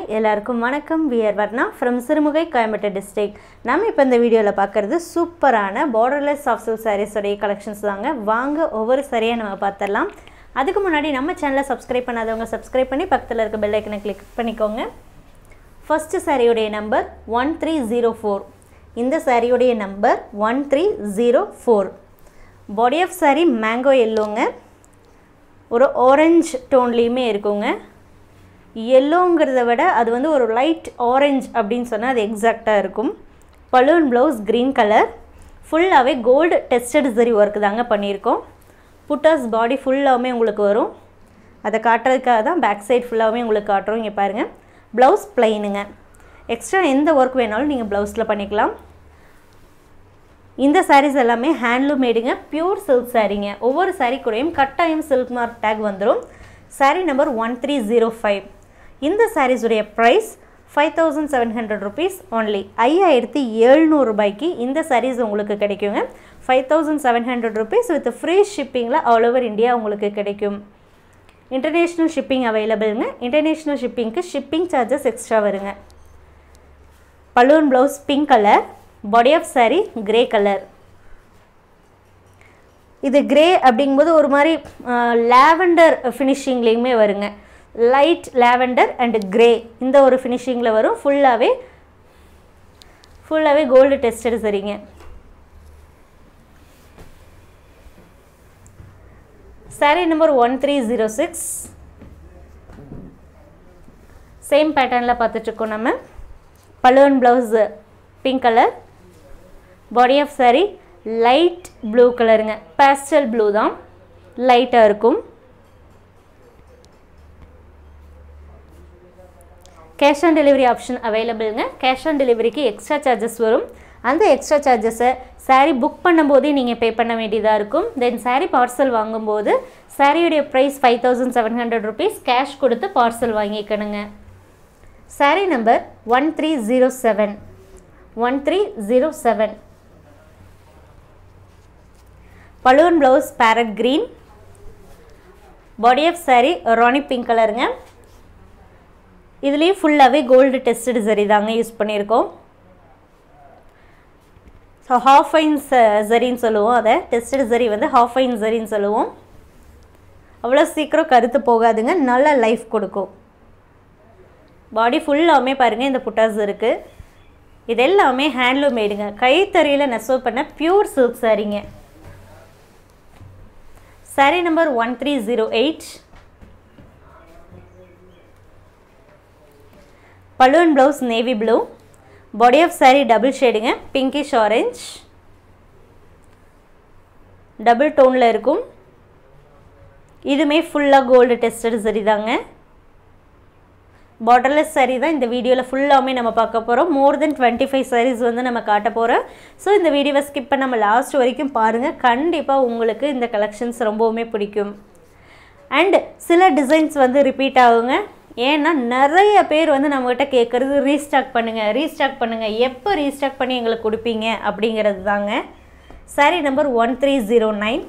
எல்லாருக்கும் வணக்கம் we're Varna from Sirumugai Coimbatore district நம்ம இப்போ இந்த வீடியோவில் பார்க்குறது சூப்பரான பார்டர்லெஸ் சாஃப்ட் சில்க் சாரீஸோடைய கலெக்ஷன்ஸ் தாங்க வாங்க ஒவ்வொரு சரியாக நம்ம பார்த்துடலாம் அதுக்கு முன்னாடி நம்ம சேனலை சப்ஸ்கிரைப் பண்ணாதவங்க சப்ஸ்கிரைப் பண்ணி பக்கத்தில் இருக்க பெல் ஐக்கனை கிளிக் பண்ணிக்கோங்க ஃபஸ்ட்டு சாரியுடைய number one three zero four இந்த சாரியுடைய number one three zero four body of sari mango எல்லோங்க ஒரு ஆரஞ்ச் டோன்லேயுமே இருக்குங்க எல்லோங்கிறத விட அது வந்து ஒரு லைட் ஆரஞ்ச் அப்படின்னு சொன்னால் அது எக்ஸாக்டாக இருக்கும் பலூன் ப்ளவுஸ் க்ரீன் கலர் ஃபுல்லாகவே கோல்டு டெஸ்டட் சரி ஒர்க் தாங்க பண்ணியிருக்கோம் புட்டாஸ் பாடி ஃபுல்லாகவுமே உங்களுக்கு வரும் அதை காட்டுறதுக்காக தான் பேக் சைடு ஃபுல்லாகவே உங்களுக்கு காட்டுறோம் இங்கே பாருங்கள் ப்ளவுஸ் ப்ளைனுங்க எக்ஸ்ட்ரா எந்த ஒர்க் வேணாலும் நீங்கள் ப்ளவுஸில் பண்ணிக்கலாம் இந்த சாரீஸ் எல்லாமே ஹேண்ட்லூம் மேடுங்க பியூர் சில்க் சாரீங்க ஒவ்வொரு சாரீ கூடயும் கட்டாயம் சில்க் மார்க் டேக் வந்துடும் sari number one three zero five இந்த சாரீஸுடைய price five thousand seven hundred rupees only ஐயாயிரத்தி எழுநூறுபாய்க்கு இந்த சாரீஸ் உங்களுக்கு கிடைக்குங்க five thousand seven hundred rupees with free ஷிப்பிங்கில் ஆல் ஓவர் இந்தியா உங்களுக்கு கிடைக்கும் இன்டர்நேஷ்னல் ஷிப்பிங் அவைலபிளுங்க இன்டர்நேஷ்னல் ஷிப்பிங்க்கு ஷிப்பிங் சார்ஜஸ் எக்ஸ்ட்ரா வருங்க balloon blouse pink colour body of sari grey colour இது கிரே அப்படிங்கும்போது ஒரு மாதிரி லேவண்டர் ஃபினிஷிங்லேயுமே வருங்க லைட் லேவண்டர் அண்ட் கிரே இந்த ஒரு ஃபினிஷிங்கில் வரும் ஃபுல்லாகவே ஃபுல்லாகவே கோல்டு டெஸ்டட் சரிங்க sari number one three zero six same பேட்டர்னில் பார்த்துட்ருக்கோம் நம்ம balloon blouse pink colour body of sari light blue கலருங்க பேஸ்டல் ப்ளூ தான் லைட்டாக இருக்கும் கேஷ் ஆன் டெலிவரி ஆப்ஷன் அவைலபிளுங்க கேஷ் ஆன் டெலிவரிக்கு எக்ஸ்ட்ரா சார்ஜஸ் வரும் அந்த எக்ஸ்ட்ரா சார்ஜஸை சாரீ புக் பண்ணும்போதே நீங்கள் பே பண்ண வேண்டியதாக இருக்கும் தென் சாரீ பார்சல் வாங்கும்போது சாரியுடைய price five thousand seven hundred rupees cash கொடுத்து பார்சல் வாங்கிக்கணுங்க sari number one three zero seven one three zero seven பலூன் blouse parrot green body of sari rani pink கலருங்க இதுலேயும் ஃபுல்லாகவே கோல்டு டெஸ்டட் சரி தாங்க யூஸ் பண்ணியிருக்கோம் ஸோ ஹாஃப் ஐன் சரின்னு சொல்லுவோம் அதை டெஸ்டட் சரி வந்து ஹாஃப் ஐன் சரின்னு சொல்லுவோம் அவ்வளோ சீக்கிரம் கருத்து போகாதுங்க நல்ல லைஃப் கொடுக்கும் பாடி ஃபுல்லாமே பாருங்கள் இந்த புட்டாஸ் இருக்குது இது எல்லாமே ஹேண்ட்லூம் மேடுங்க கைத்தறியில் நெசவு பண்ண பியூர் சில்க் சாரீங்க sari number one three zero eight பலூன் blouse navy blue body of sari double ஷேடுங்க பிங்கிஷ் ஆரஞ்ச் டபுள் டோனில் இருக்கும் இதுவுமே ஃபுல்லாக கோல்டு டெஸ்டட் சரி தாங்க பார்டர்லெஸ் சாரீ தான் இந்த வீடியோவில் ஃபுல்லாகவே நம்ம பார்க்க போகிறோம் more than twenty five saris வந்து நம்ம காட்ட போகிறோம் ஸோ இந்த வீடியோவை ஸ்கிப் பண்ண நம்ம லாஸ்ட் வரைக்கும் பாருங்கள் கண்டிப்பாக உங்களுக்கு இந்த கலெக்ஷன்ஸ் ரொம்பவுமே பிடிக்கும் அண்ட் சில டிசைன்ஸ் வந்து ரிப்பீட் ஆகுங்க ஏன்னா நிறைய பேர் வந்து நம்மகிட்ட கேட்குறது ரீஸ்டாக் பண்ணுங்கள் ரீஸ்டாக் பண்ணுங்கள் எப்போ ரீஸ்டாக் பண்ணி எங்களுக்கு கொடுப்பீங்க அப்படிங்கிறது தாங்க sari number one three zero nine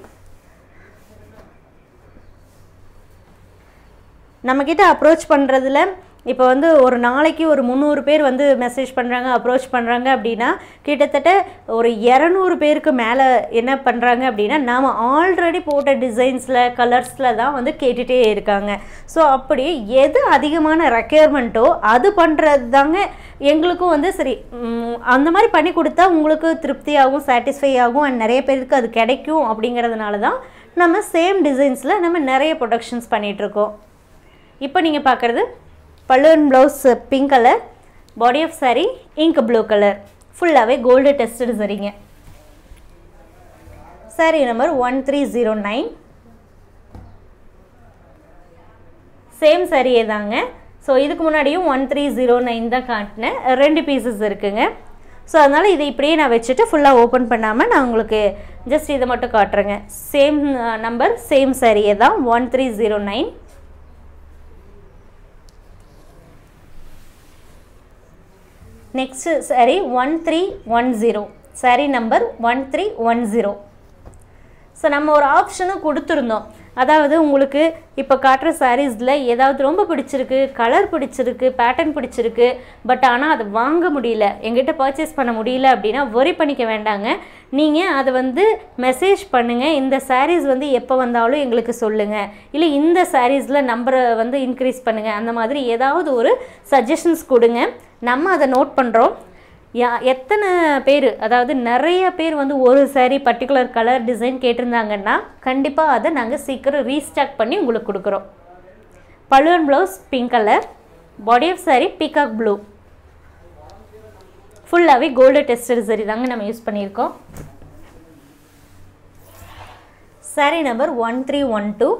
நம்மக்கிட்ட அப்ரோச் பண்ணுறதுல இப்போ வந்து ஒரு நாளைக்கு ஒரு முந்நூறு பேர் வந்து மெசேஜ் பண்ணுறாங்க அப்ரோச் பண்ணுறாங்க அப்படின்னா கிட்டத்தட்ட ஒரு இரநூறு பேருக்கு மேலே என்ன பண்ணுறாங்க அப்படின்னா நாம் ஆல்ரெடி போட்ட டிசைன்ஸில் கலர்ஸில் தான் வந்து கேட்டுகிட்டே இருக்காங்க ஸோ அப்படி எது அதிகமான ரெக்யர்மெண்ட்டோ அது பண்ணுறது தாங்க எங்களுக்கும் வந்து சரி அந்த மாதிரி பண்ணி கொடுத்தா உங்களுக்கு திருப்தியாகும் சாட்டிஸ்ஃபை ஆகும் அண்ட் நிறைய பேருக்கு அது கிடைக்கும் அப்படிங்கிறதுனால தான் நம்ம சேம் டிசைன்ஸில் நம்ம நிறைய ப்ரொடக்ஷன்ஸ் பண்ணிகிட்ருக்கோம் இப்போ நீங்கள் பார்க்குறது பலூன் blouse pink colour body of sari ink blue colour ஃபுல்லாகவே கோல்டு டெஸ்டட் சரிங்க sari number one three zero nine same சாரியே தாங்க ஸோ இதுக்கு முன்னாடியும் ஒன் த்ரீ ஜீரோ நைன் தான் காட்டினேன் ரெண்டு பீசஸ் இருக்குங்க ஸோ அதனால் இதை இப்படியே நான் வச்சுட்டு ஃபுல்லாக ஓப்பன் பண்ணாமல் நான் உங்களுக்கு ஜஸ்ட் இதை மட்டும் காட்டுறேங்க சேம் நம்பர் சேம் சாரியே தான் one three zero nine next sari one three one zero sari number one three one zero so நம்ம ஒரு ஆப்ஷனும் கொடுத்துருந்தோம் அதாவது உங்களுக்கு இப்போ காட்டுற சாரீஸில் ஏதாவது ரொம்ப பிடிச்சிருக்கு கலர் பிடிச்சிருக்கு பேட்டர்ன் பிடிச்சிருக்கு பட் ஆனால் அதை வாங்க முடியல எங்கிட்ட பர்ச்சேஸ் பண்ண முடியல அப்படின்னா worry பண்ணிக்க வேண்டாங்க நீங்கள் அதை வந்து மெசேஜ் பண்ணுங்கள் இந்த சாரீஸ் வந்து எப்போ வந்தாலும் எங்களுக்கு சொல்லுங்கள் இல்லை இந்த சாரீஸில் நம்பரை வந்து இன்க்ரீஸ் பண்ணுங்கள் அந்த மாதிரி ஏதாவது ஒரு சஜஷன்ஸ் கொடுங்க நம்ம அதை நோட் பண்ணுறோம் யா எத்தனை பேர் அதாவது நிறைய பேர் வந்து ஒரு saree பர்டிகுலர் கலர் டிசைன் கேட்டிருந்தாங்கன்னா கண்டிப்பாக அதை நாங்கள் சீக்கிரம் ரீஸ்டாக் பண்ணி உங்களுக்கு கொடுக்குறோம் பழுவன் blouse pink colour body of saree peacock blue ஃபுல்லாகவே கோல்டு டெஸ்டட் சரி தாங்க நம்ம யூஸ் பண்ணியிருக்கோம் saree number one three one two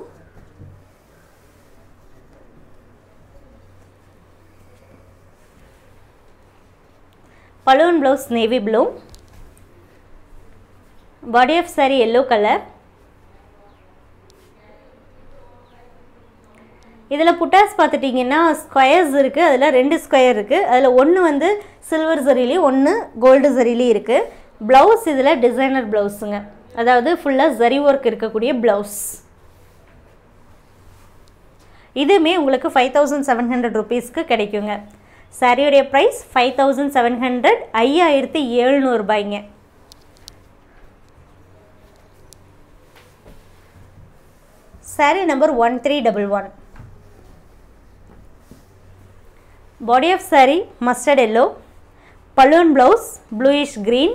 பலூன் blouse navy blue body of saree yellow colour இதில் புட்டாஸ் பார்த்துட்டிங்கன்னா ஸ்கொயர்ஸ் இருக்குது அதில் ரெண்டு ஸ்கொயர் இருக்குது அதில் ஒன்று வந்து சில்வர் ஜரிலையும் ஒன்று கோல்டு ஜரிலையும் இருக்குது ப்ளவுஸ் இதில் டிசைனர் ப்ளவுஸுங்க அதாவது ஃபுல்லாக ஜரி ஒர்க் இருக்கக்கூடிய ப்ளவுஸ் இதுவுமே உங்களுக்கு ஃபைவ் தௌசண்ட் செவன் ஹண்ட்ரட் ருபீஸ்க்கு கிடைக்குங்க சாரியுடைய price five thousand seven hundred ஐயாயிரத்தி எழுநூறுபாய்ங்க sari number one three double one body of sari mustard yellow பலூன் ப்ளவுஸ் ப்ளூயிஷ் க்ரீன்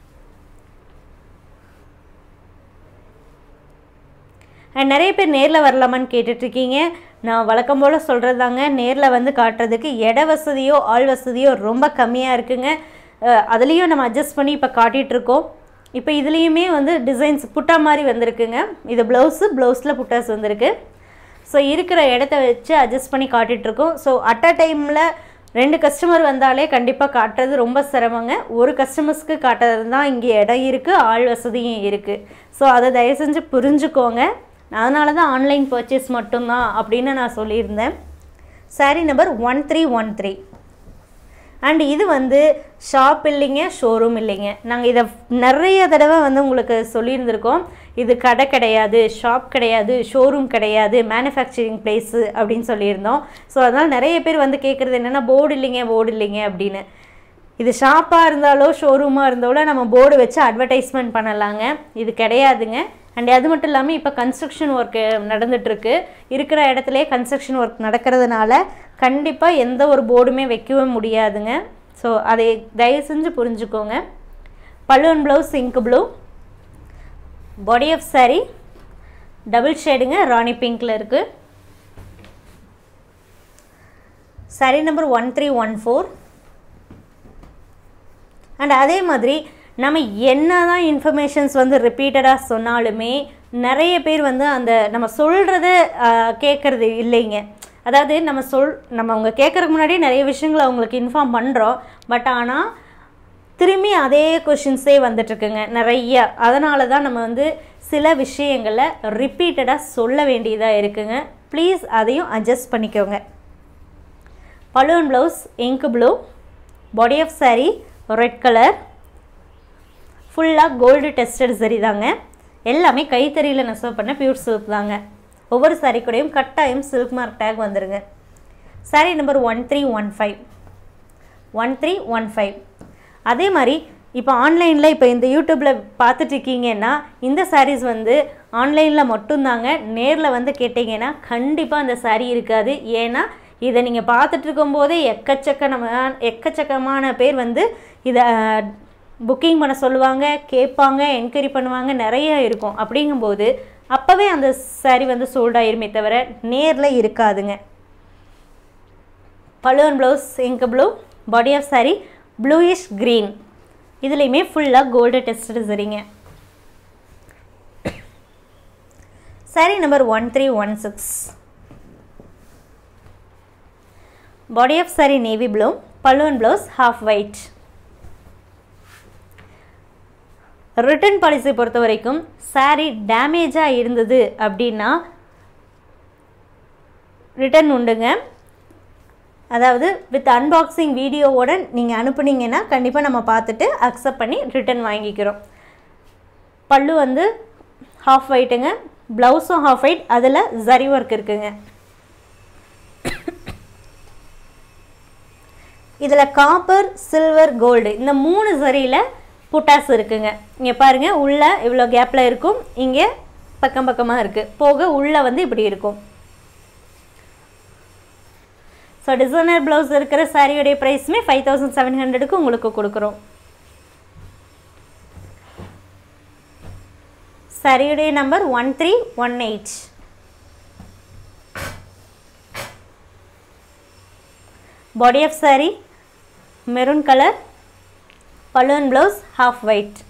அண்ட் நிறைய பேர் நேரில் வரலாமான்னு கேட்டுட்ருக்கீங்க நான் வழக்கம் போல் சொல்கிறது தாங்க நேரில் வந்து காட்டுறதுக்கு இட வசதியோ ஆள் வசதியோ ரொம்ப கம்மியாக இருக்குங்க அஹ் அதுலேயும் நம்ம அட்ஜஸ்ட் பண்ணி இப்போ காட்டிகிட்ருக்கோம் இப்போ இதுலேயுமே வந்து டிசைன்ஸ் புட்டா மாதிரி வந்திருக்குங்க இது ப்ளவுஸு ப்ளவுஸில் புட்டாஸ் வந்திருக்கு ஸோ இருக்கிற இடத்த வச்சு அட்ஜஸ்ட் பண்ணி காட்டிகிட்ருக்கோம் ஸோ அட் அ டைமில் ரெண்டு கஸ்டமர் வந்தாலே கண்டிப்பாக காட்டுறது ரொம்ப சிரமங்க ஒரு கஸ்டமர்ஸ்க்கு காட்டுறது தான் இங்கே இடம் இருக்குது ஆள் வசதியும் இருக்குது ஸோ அதை தயவு செஞ்சு புரிஞ்சுக்கோங்க அதனால தான் ஆன்லைன் பர்ச்சேஸ் மட்டும்தான் அப்படின்னு நான் சொல்லியிருந்தேன் sari number one three one three and இது வந்து ஷாப் இல்லைங்க ஷோரூம் இல்லைங்க நாங்கள் இதை நிறைய தடவை வந்து உங்களுக்கு சொல்லியிருந்திருக்கோம் இது கடை கிடையாது ஷாப் கிடையாது ஷோரூம் கிடையாது மேனுஃபேக்சரிங் பிளேஸு அப்படின்னு சொல்லியிருந்தோம் ஸோ அதனால் நிறைய பேர் வந்து கேட்குறது என்னென்னா போர்டு இல்லைங்க போர்டு இல்லைங்க அப்படின்னு இது ஷாப்பாக இருந்தாலோ ஷோரூமாக இருந்தாலோ நம்ம போர்டு வச்சு அட்வர்டைஸ்மெண்ட் பண்ணலாங்க இது கிடையாதுங்க அண்ட் அது மட்டும் இல்லாமல் இப்போ கன்ஸ்ட்ரக்ஷன் ஒர்க்கு நடந்துகிட்ருக்கு இருக்கிற இடத்துலையே கன்ஸ்ட்ரக்ஷன் ஒர்க் நடக்கிறதுனால கண்டிப்பாக எந்த ஒரு போர்டுமே வைக்கவே முடியாதுங்க ஸோ அதை தயவு செஞ்சு புரிஞ்சுக்கோங்க பல்லுவன் blouse ink blue body of saree double ஷேடுங்க ராணி பிங்க்கில் இருக்குது saree number one three one four and அதே மாதிரி நம்ம என்ன தான் இன்ஃபர்மேஷன்ஸ் வந்து ரிப்பீட்டடாக சொன்னாலுமே நிறைய பேர் வந்து அந்த நம்ம சொல்கிறத கேட்குறது இல்லைங்க அதாவது நம்ம சொல் நம்ம அவங்க கேட்குறதுக்கு முன்னாடியே நிறைய விஷயங்களை அவங்களுக்கு இன்ஃபார்ம் பண்ணுறோம் பட் ஆனால் திரும்பி அதே கொஷின்ஸே வந்துட்டுருக்குங்க நிறைய அதனால தான் நம்ம வந்து சில விஷயங்களை ரிப்பீட்டடாக சொல்ல வேண்டியதாக இருக்குங்க ப்ளீஸ் அதையும் அட்ஜஸ்ட் பண்ணிக்கோங்க பலூன் blouse ink blue body of saree red colour ஃபுல்லாக கோல்டு டெஸ்டட் சரி தாங்க எல்லாமே கைத்தறியில் நெசவு பண்ண பியூர் சில்க் தாங்க ஒவ்வொரு saree கூடயும் கட்டாயம் சில்க் மார்க் டேக் வந்துருங்க saree number one three one five one three one five அதே மாதிரி இப்போ ஆன்லைனில் இப்போ இந்த யூடியூப்பில் பார்த்துட்ருக்கீங்கன்னா இந்த sarees வந்து ஆன்லைனில் மட்டும்தாங்க நேரில் வந்து கேட்டிங்கன்னா கண்டிப்பாக அந்த saree இருக்காது ஏன்னா இதை நீங்கள் பார்த்துட்டு இருக்கும்போதே எக்கச்சக்கமான எக்கச்சக்கமான பேர் வந்து இதை புக்கிங் பண்ண சொல்லுவாங்க கேட்பாங்க என்கொயரி பண்ணுவாங்க நிறைய இருக்கும் அப்படிங்கும்போது அப்போவே அந்த saree வந்து சோல்ட் ஆயிருமே தவிர நேரில் இருக்காதுங்க பலூன் blouse ink blue body of saree bluish green இதுலேயுமே ஃபுல்லாக கோல்டு டெஸ்டட் சரிங்க saree number one three one six body of saree navy blue பலூன் blouse half white return policy பொறுத்த வரைக்கும் saree டேமேஜாக இருந்தது அப்படின்னா ரிட்டர்ன் உண்டுங்க அதாவது வித் அன்பாக்சிங் வீடியோவோட நீங்கள் அனுப்புனீங்கன்னா கண்டிப்பாக நம்ம பார்த்துட்டு அக்செப்ட் பண்ணி ரிட்டர்ன் வாங்கிக்கிறோம் பல்லு வந்து ஹாஃப் ஒயிட்டுங்க ப்ளவுஸும் ஹாஃப் ஒயிட் அதில் ஜரி ஒர்க் இருக்குங்க இதில் காப்பர் சில்வர் கோல்டு இந்த மூணு சரியில் புட்டாஸ் இருக்குங்க இங்கே பாருங்கள் உள்ளே இவ்வளோ கேப்பில் இருக்கும் இங்கே பக்கம் பக்கமாக இருக்குது போக உள்ளே வந்து இப்படி இருக்கும் ஸோ டிசைனர் ப்ளவுஸ் இருக்கிற சாரியோடைய ப்ரைஸுமே ஃபைவ் தௌசண்ட் செவன் ஹண்ட்ரடுக்கு உங்களுக்கு கொடுக்குறோம் சாரியுடைய number one three one eight body of sari maroon colour பலூன் ப்ளவுஸ் ஹாஃப் ஒயிட்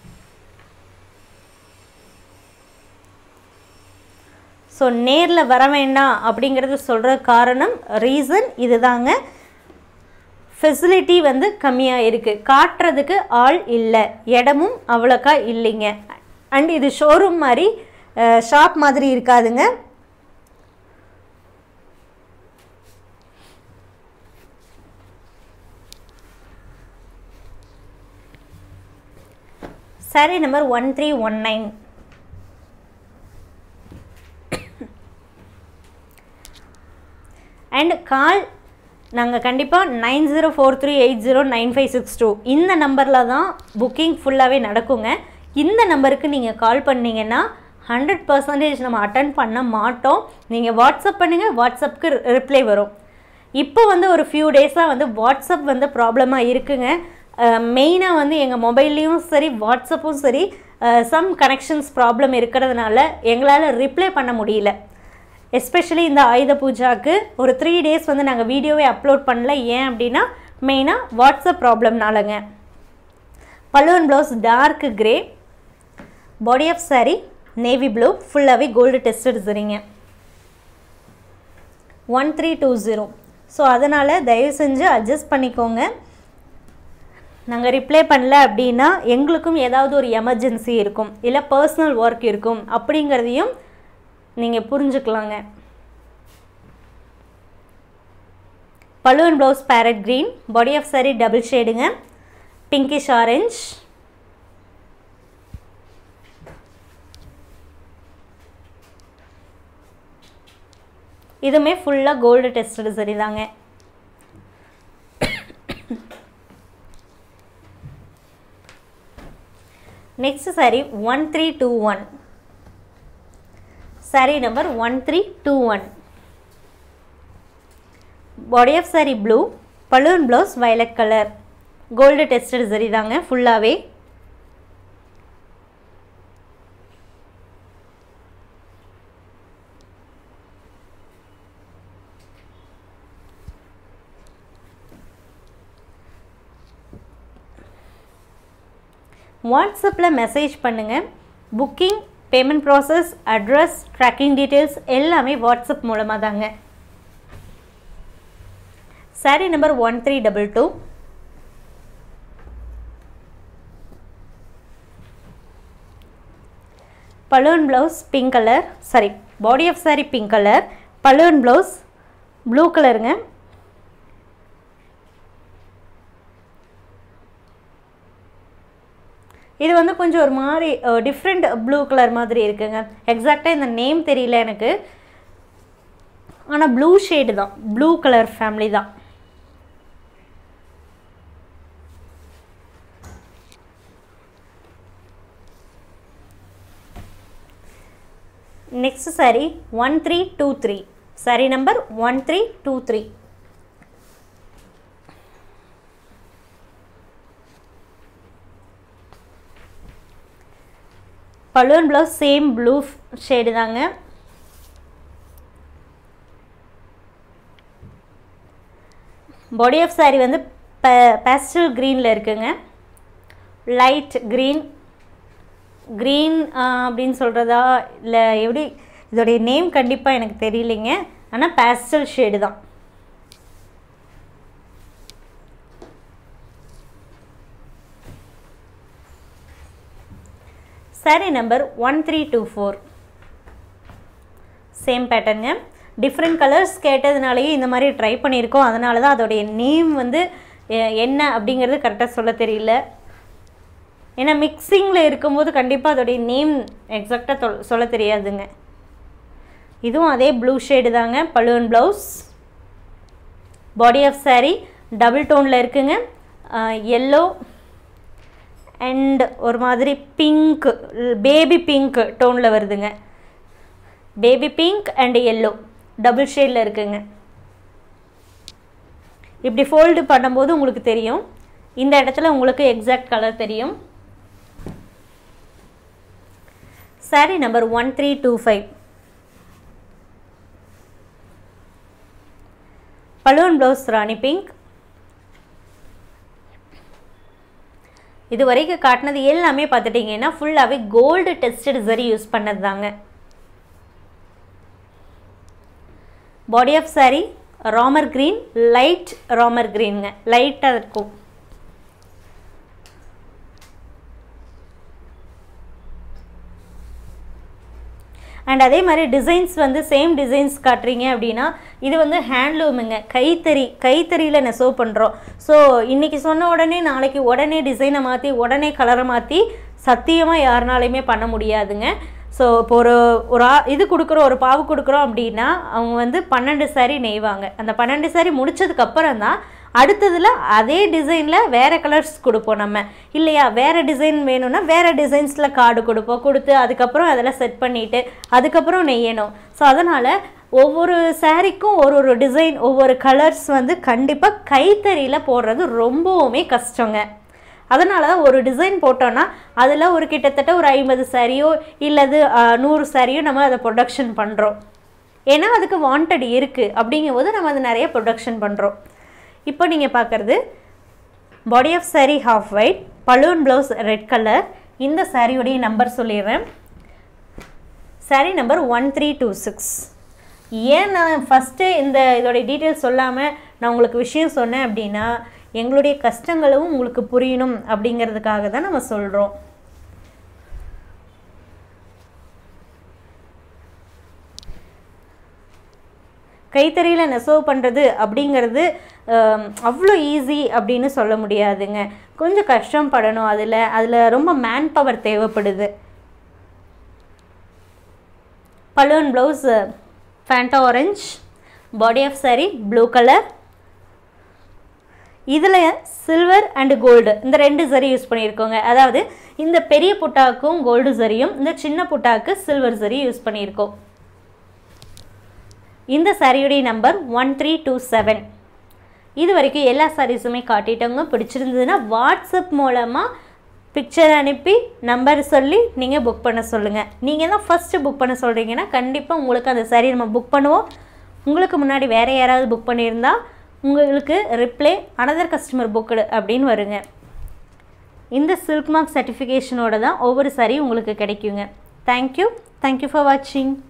ஸோ நேரில் வர வேண்டாம் அப்படிங்கிறது சொல்கிற காரணம் ரீசன் இதுதாங்க ஃபெசிலிட்டி வந்து கம்மியாக இருக்குது காட்டுறதுக்கு ஆள் இல்லை இடமும் அவ்வளோக்கா இல்லைங்க அண்ட் இது ஷோரூம் மாதிரி ஷாப் மாதிரி இருக்காதுங்க sari number one three one nine and call நாங்கள் கண்டிப்பாக nine zero four three eight zero nine five six two இந்த நம்பரில் தான் புக்கிங் ஃபுல்லாகவே நடக்குங்க இந்த நம்பருக்கு நீங்கள் கால் பண்ணிங்கன்னா ஹண்ட்ரட் பர்சன்டேஜ் நம்ம அட்டன் பண்ண மாட்டோம் நீங்கள் வாட்ஸ்அப் பண்ணுங்கள் வாட்ஸ்அப்புக்கு ரிப்ளை வரும் இப்போ வந்து ஒரு ஃபியூ டேஸாக வந்து வாட்ஸ்அப் வந்து ப்ராப்ளமாக இருக்குங்க மெயினாக வந்து எங்கள் மொபைல்லையும் சரி வாட்ஸ்அப்பும் சரி சம் கனெக்ஷன்ஸ் ப்ராப்ளம் இருக்கிறதுனால எங்களால் ரிப்ளை பண்ண முடியல எஸ்பெஷலி இந்த ஆயுத பூஜாவுக்கு ஒரு த்ரீ டேஸ் வந்து நாங்கள் வீடியோவே அப்லோட் பண்ணல ஏன் அப்படின்னா மெயினாக வாட்ஸ்அப் ப்ராப்ளம்னாலங்க பல்லுவன் blouse dark grey body of sari navy blue ஃபுல்லாகவே கோல்டு டெஸ்டட் சரிங்க one three two zero so அதனால் தயவு செஞ்சு அட்ஜஸ்ட் பண்ணிக்கோங்க நாங்கள் ரிப்ளை பண்ணல அப்படின்னா எங்களுக்கும் ஏதாவது ஒரு எமர்ஜென்சி இருக்கும் இல்லை பர்சனல் ஒர்க் இருக்கும் அப்படிங்கிறதையும் நீங்கள் புரிஞ்சுக்கலாங்க பலூன் blouse parrot green body of sari double ஷேடுங்க பிங்கிஷ் ஆரஞ்ச் இதுவுமே ஃபுல்லாக கோல்டு டெஸ்டட் சரி தாங்க next sari one three two one sari number one three two one body of sari blue பலூன் blouse violet colour gold tested சரி தாங்க ஃபுல்லாகவே வாட்ஸ்அப்பில் மெசேஜ் பண்ணுங்கள் booking payment process address tracking details எல்லாமே வாட்ஸ்அப் மூலமாக தாங்க sari number one three double two பலூன் blouse pink colour sorry body of sari pink colour பலூன் ப்ளவுஸ் ப்ளூ கலருங்க இது வந்து கொஞ்சம் ஒரு மாதிரி டிஃப்ரெண்ட் ப்ளூ கலர் மாதிரி இருக்குங்க எக்ஸாக்டாக இந்த நேம் தெரியல எனக்கு ஆனால் ப்ளூ ஷேடு தான் ப்ளூ கலர் ஃபேமிலி தான் next sari one three two three sari number one three two three பலூன் ப்ளவுஸ் சேம் ப்ளூ ஷேடு தாங்க பாடி ஆஃப் சாரி வந்து ப பேஸ்டல் க்ரீனில் இருக்குங்க லைட் க்ரீன் க்ரீன் அப்படின்னு சொல்கிறதா இல்லை எப்படி இதோடைய நேம் கண்டிப்பாக எனக்கு தெரியலைங்க ஆனால் பேஸ்டல் ஷேடு தான் sari number one three two four same பேட்டர்னுங்க டிஃப்ரெண்ட் கலர்ஸ் கேட்டதுனாலேயே இந்த மாதிரி ட்ரை பண்ணியிருக்கோம் அதனால தான் அதோடைய நேம் வந்து எ- என்ன அப்படிங்கிறது கரெக்டாக சொல்ல தெரியல ஏன்னா மிக்சிங்கில் இருக்கும்போது கண்டிப்பாக அதோடைய நேம் எக்ஸாக்டாக சொல்ல தெரியாதுங்க இதுவும் அதே ப்ளூ ஷேடு தாங்க பலூன் blouse body of saree double டோனில் இருக்குங்க எல்லோ அண்ட் ஒரு மாதிரி பிங்க் பேபி பிங்க் டோனில் வருதுங்க baby pink and yellow double ஷேடில் இருக்குங்க இப்படி ஃபோல்டு பண்ணும்போது உங்களுக்கு தெரியும் இந்த இடத்துல உங்களுக்கு எக்ஸாக்ட் கலர் தெரியும் sari number one three two five பலூன் ப்ளவுஸ் ராணி பிங்க் இது வரைக்கும் காட்டினது எல்லாமே பார்த்துட்டிங்கன்னா ஃபுல்லாகவே கோல்டு டெஸ்டட் சரி யூஸ் பண்ணது தாங்க body of sari Ramar green light Ramar க்ரீனுங்க லைட்டாக இருக்கும் அண்ட் அதே மாதிரி டிசைன்ஸ் வந்து சேம் டிசைன்ஸ் காட்டுறீங்க அப்படின்னா இது வந்து ஹேண்ட்லூமுங்க கைத்தறி கைத்தறியில் நெசவு பண்ணுறோம் ஸோ இன்றைக்கி சொன்ன உடனே நாளைக்கு உடனே டிசைனை மாற்றி உடனே கலரை மாற்றி சத்தியமாக யாருனாலையுமே பண்ண முடியாதுங்க ஸோ இப்போ ஒரு ஒரு ஆ இது கொடுக்குறோம் ஒரு பாவு கொடுக்குறோம் அப்படின்னா அவங்க வந்து பன்னெண்டு சாரி நெய்வாங்க அந்த பன்னெண்டு சாரி முடிச்சதுக்கப்புறம் தான் அடுத்ததில் அதே டிசைனில் வேறு கலர்ஸ் கொடுப்போம் நம்ம இல்லையா வேறு டிசைன் வேணும்னா வேறு டிசைன்ஸில் கார்டு கொடுப்போம் கொடுத்து அதுக்கப்புறம் அதெல்லாம் செட் பண்ணிவிட்டு அதுக்கப்புறம் நெய்யணும் ஸோ அதனால் ஒவ்வொரு சாரீக்கும் ஒரு ஒரு டிசைன் ஒவ்வொரு கலர்ஸ் வந்து கண்டிப்பாக கைத்தறியில் போடுறது ரொம்பவுமே கஷ்டங்க அதனால தான் ஒரு டிசைன் போட்டோன்னா அதில் ஒரு கிட்டத்தட்ட ஒரு ஐம்பது சாரியோ இல்லது நூறு சாரியோ நம்ம அதை ப்ரொடக்ஷன் பண்ணுறோம் ஏன்னா அதுக்கு வாண்டட் இருக்குது அப்படிங்கும்போது நம்ம அதை நிறைய ப்ரொடக்ஷன் பண்ணுறோம் இப்போ நீங்கள் பார்க்குறது body of saree half white பலூன் ப்ளவுஸ் ரெட் கலர் இந்த சாரியோடைய நம்பர் சொல்லிடுறேன் saree number one three two six ஏன் நான் ஃபஸ்ட்டு இந்த இதோடைய டீட்டெயில்ஸ் சொல்லாமல் நான் உங்களுக்கு விஷயம் சொன்னேன் அப்படின்னா எங்களுடைய கஷ்டங்களும் உங்களுக்கு புரியணும் அப்படிங்கிறதுக்காக தான் நம்ம சொல்கிறோம் கைத்தறியில் நெசவு பண்ணுறது அப்படிங்கிறது ஆம், அவ்வளோ ஈஸி அப்படின்னு சொல்ல முடியாதுங்க கொஞ்சம் கஷ்டப்படணும் அதில் அதில் ரொம்ப மேன் பவர் தேவைப்படுது பலூன் blouse Fanta orange body of saree blue colour இதில் சில்வர் அண்டு கோல்டு இந்த ரெண்டு சரி யூஸ் பண்ணியிருக்கோங்க அதாவது இந்த பெரிய புட்டாக்கும் கோல்டு சரியும் இந்த சின்ன புட்டாக்கு சில்வர் சரி யூஸ் பண்ணியிருக்கோம் இந்த சாரியுடைய number one three two seven இது வரைக்கும் எல்லா சாரீஸுமே காட்டிட்டவங்க பிடிச்சிருந்ததுன்னா வாட்ஸ்அப் மூலமாக பிக்சர் அனுப்பி நம்பர் சொல்லி நீங்கள் புக் பண்ண சொல்லுங்கள் நீங்கள் தான் ஃபஸ்ட்டு புக் பண்ண சொல்கிறீங்கன்னா கண்டிப்பாக உங்களுக்கு அந்த சாரீ நம்ம புக் பண்ணுவோம் உங்களுக்கு முன்னாடி வேறு யாராவது புக் பண்ணியிருந்தா உங்களுக்கு ரிப்ளை அனதர் கஸ்டமர் புக்குடு அப்படின்னு வருங்க இந்த சில்க் மார்க் சர்டிஃபிகேஷனோட தான் ஒவ்வொரு சாரியும் உங்களுக்கு கிடைக்குங்க தேங்க்யூ தேங்க்யூ ஃபார் வாட்சிங்